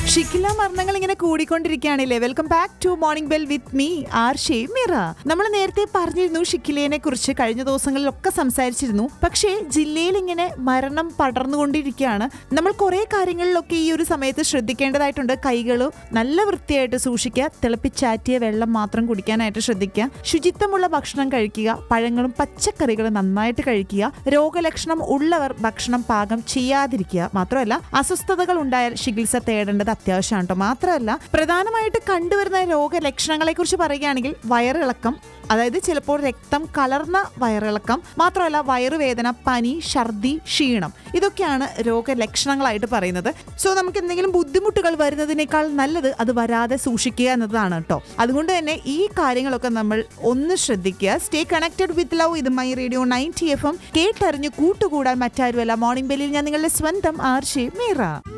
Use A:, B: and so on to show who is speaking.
A: ഷിക്കില മരണങ്ങൾ ഇങ്ങനെ കൂടിക്കൊണ്ടിരിക്കുകയാണല്ലേ welcome back to morning bell with me R Shemira നമ്മൾ നേരത്തെ പറഞ്ഞിരുന്നു ഷിക്കിലേനെ കുറിച്ച് കഴിഞ്ഞ ദിവസങ്ങളിലൊക്കെ സംസാരിച്ചിരുന്നു പക്ഷേ ജില്ലയിൽ ഇങ്ങനെ മരണം പടർന്നുകൊണ്ടിരിക്കുകയാണ് നമ്മൾ കുറെ കാര്യങ്ങളിലൊക്കെ ഈ ഒരു സമയത്ത് ശ്രദ്ധിക്കേണ്ടതായിട്ടുണ്ട് കൈകൾ നല്ല വൃത്തിയായിട്ട് സൂക്ഷിക്കുക തിളപ്പിച്ചാറ്റിയ വെള്ളം മാത്രം കുടിക്കാനായിട്ട് ശ്രദ്ധിക്കുക ശുചിത്വമുള്ള ഭക്ഷണം കഴിക്കുക പഴങ്ങളും പച്ചക്കറികളും നന്നായിട്ട് കഴിക്കുക രോഗലക്ഷണം ഉള്ളവർ ഭക്ഷണം പാകം ചെയ്യാതിരിക്കുക മാത്രമല്ല അസ്വസ്ഥതകൾ ഉണ്ടായാൽ ചികിത്സ തേടേണ്ടത് അത്യാവശ്യമാണ് കേട്ടോ മാത്രമല്ല പ്രധാനമായിട്ട് കണ്ടുവരുന്ന രോഗലക്ഷണങ്ങളെ കുറിച്ച് പറയുകയാണെങ്കിൽ വയറിളക്കം അതായത് ചിലപ്പോൾ രക്തം കലർന്ന വയറിളക്കം മാത്രമല്ല വയറുവേദന പനി ഛർദി ക്ഷീണം ഇതൊക്കെയാണ് രോഗലക്ഷണങ്ങളായിട്ട് പറയുന്നത് സോ നമുക്ക് എന്തെങ്കിലും ബുദ്ധിമുട്ടുകൾ വരുന്നതിനേക്കാൾ നല്ലത് അത് വരാതെ സൂക്ഷിക്കുക എന്നതാണ് കേട്ടോ അതുകൊണ്ട് തന്നെ ഈ കാര്യങ്ങളൊക്കെ നമ്മൾ ഒന്ന് ശ്രദ്ധിക്കുക സ്റ്റേ കണക്റ്റഡ് വിത്ത് ലവ് ഇത് my radio ninety F M കേട്ടറിഞ്ഞ് കൂട്ടുകൂടാൻ മറ്റാരുമല്ല മോർണിംഗ് ബെല്ലിൽ ഞാൻ നിങ്ങളുടെ സ്വന്തം ആർഷി മീറ